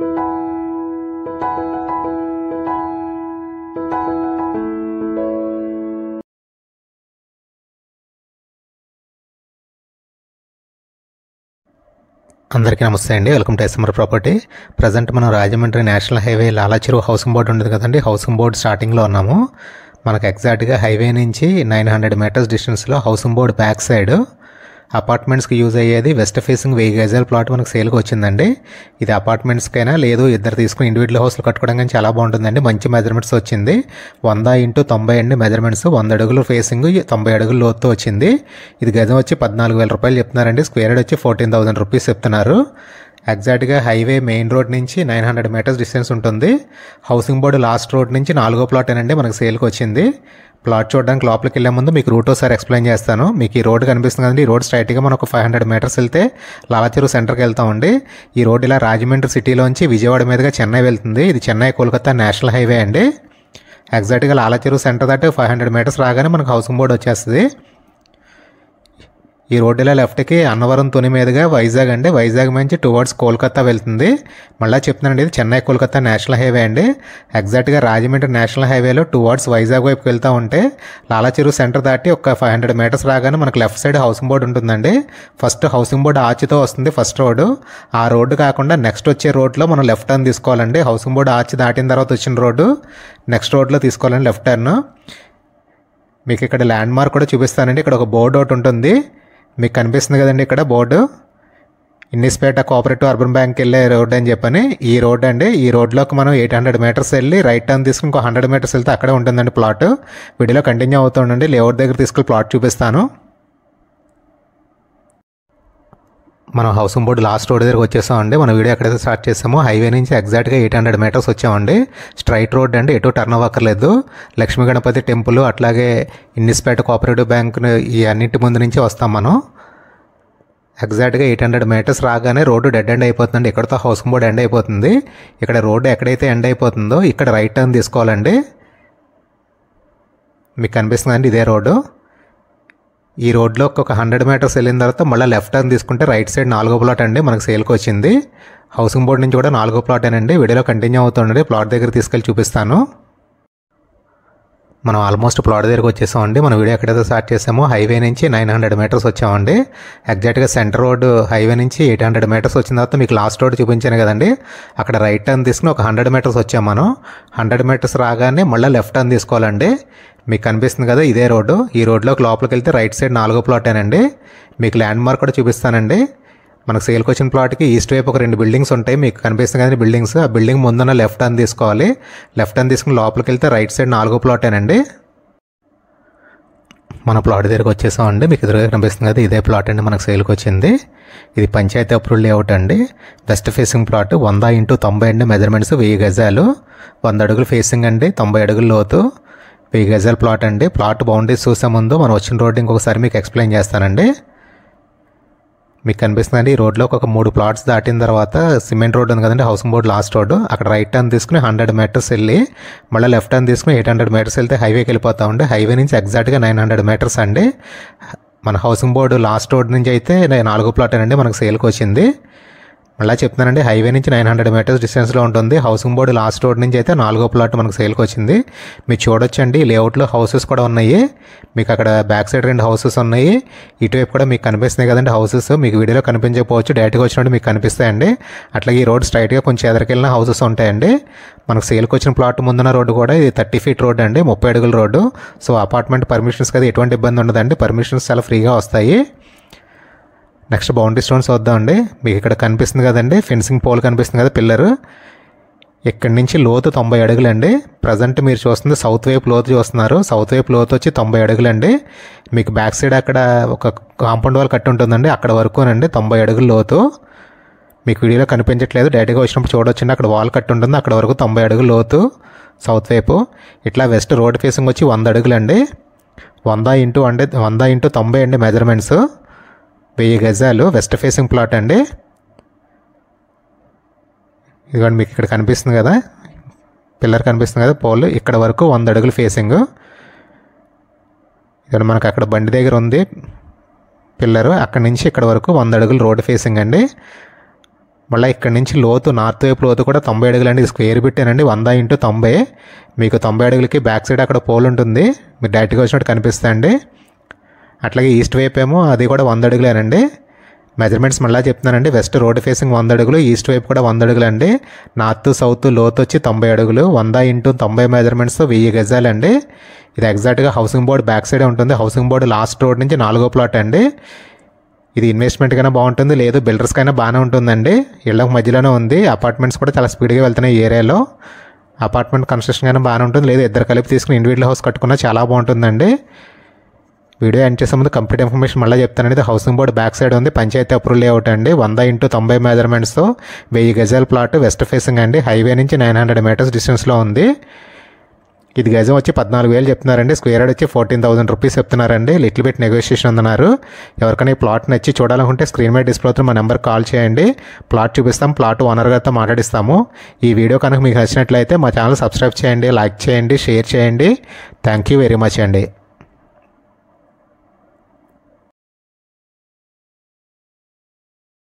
అందరికీ నమస్తే అండి welcome to SMR property present మనం Rajahmundry national highway Lalacheruvu housing board ఉండదు కదండి హౌసింగ్ బోర్డు స్టార్టింగ్లో ఉన్నాము మనకు ఎగ్జాక్ట్గా హైవే నుంచి నైన్ హండ్రెడ్ మీటర్స్ డిస్టెన్స్లో హౌసింగ్ బోర్డు బ్యాక్ సైడ్ అపార్ట్మెంట్స్కి యూజ్ అయ్యేది వెస్ట్ ఫేసింగ్ వెయ్యి గజాల ప్లాట్ మనకు సేల్కి వచ్చిందండి ఇది అపార్ట్మెంట్స్కైనా లేదు ఇద్దరు తీసుకుని ఇండివిజువల్ హౌస్లు కట్టుకోవడం కానీ చాలా బాగుంటుందండి మంచి మెజర్మెంట్స్ వచ్చింది వంద ఇంటూ తొంభై అండి మెజర్మెంట్స్ వంద అడుగులు ఫేసింగ్ తొంభై అడుగులు లోతు వచ్చింది ఇది గజం వచ్చి పద్నాలుగు వేల రూపాయలు చెప్తున్నారండి స్క్వేర్ యార్డ్ వచ్చి ఫోర్టీన్ థౌసండ్ రూపీస్ చెప్తున్నారు ఎగ్జాక్ట్గా హైవే మెయిన్ రోడ్ నుంచి నైన్ హండ్రెడ్ మీటర్స్ డిస్టెన్స్ ఉంటుంది హౌసింగ్ బోర్డు లాస్ట్ రోడ్ నుంచి నాలుగో ప్లాట్ ఏనండి మనకు సేల్కి వచ్చింది ప్లాట్ చూడడానికి లోపలికి వెళ్ళే ముందు మీకు రూట్ ఒకసారి ఎక్స్ప్లెయిన్ చేస్తాను మీకు ఈ రోడ్ కనిపిస్తుంది కదండి ఈ రోడ్ స్ట్రైట్గా మనం ఒక ఫైవ్ హండ్రెడ్ మీటర్స్ వెళ్తే లాలాచెరువు సెంటర్కి వెళ్తామండి ఈ రోడ్ ఇలా రాజమండ్రి సిటీలోంచి విజయవాడ మీదుగా చెన్నై వెళ్తుంది ఇది చెన్నై కోల్కతా నేషనల్ హైవే అండి ఎగ్జాక్ట్గా లాలాచెరువు సెంటర్ దాటి ఫైవ్ హండ్రెడ్ మీటర్స్ రాగానే మనకు హౌసింగ్ బోర్డు వచ్చేస్తుంది ఈ రోడ్డులో లెఫ్ట్కి అన్నవరం తుని మీదుగా వైజాగ్ అండి వైజాగ్ నుంచి టువర్డ్స్ కోల్కతా వెళ్తుంది మళ్ళీ చెప్తున్నానండి ఇది చెన్నై కోల్కతా నేషనల్ హైవే అండి ఎగ్జాక్ట్గా రాజమండ్రి నేషనల్ హైవేలో టువర్డ్స్ వైజాగ్ వైపుకి వెళ్తూ ఉంటే లాలాచెరువు సెంటర్ దాటి ఒక ఫైవ్ హండ్రెడ్ మీటర్స్ రాగానే మనకు లెఫ్ట్ సైడ్ హౌసింగ్ బోర్డు ఉంటుందండి ఫస్ట్ హౌసింగ్ బోర్డు ఆర్చితో వస్తుంది ఫస్ట్ రోడ్డు ఆ రోడ్డు కాకుండా నెక్స్ట్ వచ్చే రోడ్లో మనం లెఫ్ట్ టర్న్ తీసుకోవాలండి హౌసింగ్ బోర్డు ఆర్చి దాటిన తర్వాత వచ్చిన రోడ్డు నెక్స్ట్ రోడ్లో తీసుకోవాలండి లెఫ్ట్ టర్న్ మీకు ఇక్కడ ల్యాండ్ మార్క్ కూడా చూపిస్తానండి ఇక్కడ ఒక బోర్డు ఒకటి ఉంటుంది మీకు కనిపిస్తుంది కదండి ఇక్కడ board Innispeta cooperative urban bank వెళ్ళే రోడ్ అని చెప్పని ఈ రోడ్ అండి ఈ రోడ్లోకి మనం ఎయిట్ హండ్రెడ్ మీటర్స్ వెళ్ళి రైట్ టర్న్ తీసుకుని ఇంకో హండ్రెడ్ మీటర్స్ వెళ్తే అక్కడే ఉంటుందండి ప్లాట్ వీడియోలో కంటిన్యూ అవుతుండండి లేఅవుట్ దగ్గర తీసుకెళ్ళి ప్లాట్ చూపిస్తాను మనం హౌసింగ్ బోర్డు లాస్ట్ రోడ్ దగ్గరకు వచ్చేసామండి మన వీడియో ఎక్కడైతే స్టార్ట్ చేసామో హైవే నుంచి ఎగ్జాక్ట్గా ఎయిట్ హండ్రెడ్ మీటర్స్ వచ్చామండి స్ట్రైట్ రోడ్ అండి ఎటు టర్న్ అవ్వక్కర్లేదు లక్ష్మీ గణపతి టెంపుల్ అట్లాగే ఇన్నిస్పేట కోఆపరేటివ్ బ్యాంక్ ఈ అన్నింటి ముందు నుంచి వస్తాం మనం ఎగ్జాక్ట్గా ఎయిట్ హండ్రెడ్ మీటర్స్ రాగానే రోడ్డు డెడ్ ఎండ్ అయిపోతుందండి ఇక్కడతో హౌసింగ్ బోర్డు ఎండ్ అయిపోతుంది ఇక్కడ రోడ్డు ఎక్కడైతే ఎండ్ అయిపోతుందో ఇక్కడ రైట్ టర్న్ తీసుకోవాలండి మీకు కనిపిస్తుందండి ఇదే రోడ్డు ఈ రోడ్లో ఒక హండ్రెడ్ మీటర్స్ వెళ్ళిన తర్వాత మళ్ళీ లెఫ్ట్ టర్న్ తీసుకుంటే రైట్ సైడ్ నాలుగో ప్లాట్ అండి మనకు సేల్కి వచ్చింది హౌసింగ్ బోర్డ్ నుంచి కూడా నాలుగో ప్లాట్ అండి వీడియోలో కంటిన్యూ అవుతుండండి ప్లాట్ దగ్గర తీసుకెళ్ళి చూపిస్తాను మనం ఆల్మోస్ట్ ప్లాట్ దగ్గరకు వచ్చేసామండి మన వీడియో ఎక్కడైతే స్టార్ట్ చేసామో హైవే నుంచి నైన్ హండ్రెడ్ మీటర్స్ వచ్చామండి ఎగ్జాక్ట్గా సెంటర్ రోడ్ హైవే నుంచి ఎయిట్ హండ్రెడ్ మీటర్స్ వచ్చిన తర్వాత మీకు లాస్ట్ రోడ్ చూపించాను కదండి అక్కడ రైట్ టర్న్ తీసుకుని ఒక హండ్రెడ్ మీటర్స్ వచ్చాం మనం హండ్రెడ్ మీటర్స్ రాగానే మళ్ళీ లెఫ్ట్ టర్న్ తీసుకోవాలండి మీకు కనిపిస్తుంది కదా ఇదే రోడ్డు ఈ రోడ్లోకి లోపలికి వెళ్తే రైట్ సైడ్ నాలుగో ప్లాటేనండి మీకు ల్యాండ్ మార్క్ కూడా చూపిస్తానండి మనకు సేల్కి వచ్చిన ప్లాట్కి ఈస్ట్ వైపు ఒక రెండు బిల్డింగ్స్ ఉంటాయి మీకు కనిపిస్తుంది కదండి బిల్డింగ్స్ ఆ బిల్డింగ్ ముందున్న లెఫ్ట్ టర్న్ తీసుకోవాలి లెఫ్ట్ టర్న్ తీసుకుని లోపలికి వెళ్తే రైట్ సైడ్ నాలుగో ప్లాటేనండి మన ప్లాట్ దగ్గరకు వచ్చేసామండి మీకు ఎదురుగా కనిపిస్తుంది కదా ఇదే ప్లాట్ అండి మనకు సేల్కి వచ్చింది ఇది పంచాయతీ అప్రూవల్ లేఅవుట్ అండి వెస్ట్ ఫేసింగ్ ప్లాట్ వంద ఇంటూ తొంభై అండి మెజర్మెంట్స్ వెయ్యి గజాలు వంద అడుగులు ఫేసింగ్ అండి తొంభై అడుగుల లోతు వెయ్యి గజాల ప్లాట్ అండి ప్లాట్ బౌండరీస్ చూసే ముందు మనం వచ్చిన రోడ్ ఇంకొకసారి మీకు ఎక్స్ప్లెయిన్ చేస్తానండి మీకు కనిపిస్తుందండి ఈ రోడ్లో ఒక మూడు ప్లాట్స్ దాటిన తర్వాత సిమెంట్ రోడ్ ఉంది కదండి హౌసింగ్ బోర్డ్ లాస్ట్ రోడ్ అక్కడ రైట్ టర్న్ తీసుకుని హండ్రెడ్ మీటర్స్ వెళ్ళి మళ్ళీ లెఫ్ట్ టర్న్ తీసుకుని ఎయిట్ హండ్రెడ్ మీటర్స్ వెళ్తే హైవేకి వెళ్ళిపోతామండి హైవే నుంచి ఎగ్జాక్ట్గా నైన్ హండ్రెడ్ మీటర్స్ అండి మన హౌసింగ్ బోర్డు లాస్ట్ రోడ్ నుంచి అయితే నాలుగో ప్లాట్ అండి మనకు సేల్కి వచ్చింది మళ్ళీ చెప్తున్నానండి హైవే నుంచి నైన్ హండ్రెడ్ మీటర్స్ డిస్టెన్స్లో ఉంటుంది హౌసింగ్ బోర్డు లాస్ట్ రోడ్ నుంచి అయితే నాలుగో ప్లాట్ మనకు సేల్కి వచ్చింది మీరు చూడొచ్చండి లేఅవుట్లో హౌసెస్ కూడా ఉన్నాయి మీకు అక్కడ బ్యాక్ సైడ్ రెండు హౌసెస్ ఉన్నాయి ఇటువైపు కూడా మీకు కనిపిస్తున్నాయి కదండి హౌసెస్ మీకు వీడియోలో కనిపించకపోవచ్చు డైరెక్ట్గా వచ్చినట్టు మీకు కనిపిస్తాయండి అట్లాగే ఈ రోడ్ స్ట్రైట్గా కొంచెం ఎదరికెళ్ళిన హౌసెస్ ఉంటాయండి మనకు సేల్కి వచ్చిన ప్లాట్ ముందున్న రోడ్డు కూడా ఇది థర్టీ ఫీట్ రోడ్ అండి ముప్పై అడుగుల రోడ్డు సో అపార్ట్మెంట్ పర్మిషన్స్ కదా ఎటువంటి ఇబ్బంది ఉండదండి పర్మిషన్స్ చాలా ఫ్రీగా వస్తాయి నెక్స్ట్ బౌండరీ స్టోన్స్ వద్దామండి మీకు ఇక్కడ కనిపిస్తుంది కదండి ఫెన్సింగ్ పోల్ కనిపిస్తుంది కదా పిల్లర్ ఇక్కడి నుంచి లోతు తొంభై అడుగులండి ప్రజెంట్ మీరు చూస్తుంది సౌత్ వైపు లోతు చూస్తున్నారు సౌత్ వైపు లోతు వచ్చి తొంభై అడుగులండి మీకు బ్యాక్ సైడ్ అక్కడ ఒక కాంపౌండ్ వాల్ కట్టి ఉంటుందండి అక్కడ వరకునండి తొంభై అడుగుల లోతు మీకు వీడియోలో కనిపించట్లేదు డైరెక్ట్గా వచ్చినప్పుడు చూడొచ్చండి అక్కడ వాల్ కట్టి ఉంటుంది అక్కడ వరకు తొంభై అడుగుల లోతు సౌత్ వైపు ఇట్లా వెస్ట్ రోడ్ ఫేసింగ్ వచ్చి వంద అడుగులండి వంద ఇంటూ అంటే వంద ఇంటూ తొంభై అండి మెజర్మెంట్స్ వెయ్యి గజాలు వెస్ట్ ఫేసింగ్ ప్లాట్ అండి ఇదిగోండి మీకు ఇక్కడ కనిపిస్తుంది కదా పిల్లర్ కనిపిస్తుంది కదా పోల్ ఇక్కడ వరకు వంద అడుగులు ఫేసింగ్ ఇక్కడ మనకు అక్కడ బండి దగ్గర ఉంది పిల్లరు అక్కడి నుంచి ఇక్కడ వరకు వంద అడుగులు రోడ్ ఫేసింగ్ అండి మళ్ళీ ఇక్కడ నుంచి లోతు నార్త్ వైపు లోతు కూడా తొంభై అడుగులు అండి స్క్వేర్ పెట్టానండి వంద ఇంటూ తొంభై మీకు తొంభై అడుగులకి బ్యాక్ సైడ్ అక్కడ పోల్ ఉంటుంది మీరు డైరెక్ట్గా వచ్చినట్టు కనిపిస్తాయండి అట్లాగే ఈస్ట్ వైపు ఏమో అది కూడా వంద అడుగులేనండి మెజర్మెంట్స్ మళ్ళీ చెప్తున్నానండి వెస్ట్ రోడ్ ఫేసింగ్ వంద అడుగులు ఈస్ట్ వైపు కూడా వంద అడుగులు అండి నార్త్ సౌత్ లోత్ వచ్చి తొంభై అడుగులు వంద ఇంటూ తొంభై మెజర్మెంట్స్ వెయ్యి గజాలండి ఇది ఎగ్జాక్ట్గా హౌసింగ్ బోర్డ్ బ్యాక్ సైడే ఉంటుంది హౌసింగ్ బోర్డు లాస్ట్ రోడ్ నుంచి నాలుగో ప్లాట్ అండి ఇది ఇన్వెస్ట్మెంట్ కైనా బాగుంటుంది లేదు బిల్డర్స్ కైనా బాగానే ఉంటుందండి ఇళ్ళకి మధ్యలోనే ఉంది అపార్ట్మెంట్స్ కూడా చాలా స్పీడ్గా వెళ్తున్నాయి ఈ ఏరియాలో అపార్ట్మెంట్ కన్స్ట్రక్షన్ అయినా బాగానే ఉంటుంది లేదు ఇద్దరు కలిపి తీసుకుని ఇండివిజువల్ హౌస్ కట్టుకున్నా చాలా బాగుంటుందండి వీడియో ఎండ్ చేసే ముందు కంప్లీట్ ఇన్ఫర్మేషన్ మళ్ళీ చెప్తానండి ఇది హౌసింగ్ బోర్డ్ బ్యాక్ సైడ్ ఉంది పంచాయతీ అప్రూవల్ లేఅవుట్ అండి వంద ఇంటూ తొంభై మెజర్మెంట్స్తో వెయ్యి గజాల ప్లాట్ వెస్ట్ ఫేసింగ్ అండి హైవే నుంచి నైన్ హండ్రెడ్ మీటర్స్ డిస్టెన్స్లో ఉంది ఇది గజం వచ్చి పద్నాలుగు వేలు చెప్తున్నారండి స్క్వేర్ యార్డ్ వచ్చి ఫోర్టీన్ థౌసండ్ రూపీస్ చెప్తున్నారండి లిటిల్ బిట్ నెగోషియేషన్ ఉందన్నారు ఎవరికైనా ఈ ప్లాట్ నచ్చి చూడాలనుకుంటే స్క్రీన్ మీద డిస్ప్లే అవుతున్న మా నెంబర్ కాల్ చేయండి ప్లాట్ చూపిస్తాం ప్లాట్ ఓనర్ గారితో మాట్లాడిస్తాము ఈ వీడియో కనుక మీకు నచ్చినట్లయితే మా ఛానల్ సబ్స్క్రైబ్ చేయండి లైక్ చేయండి షేర్ చేయండి థ్యాంక్ యూ వెరీ మచ్ అండి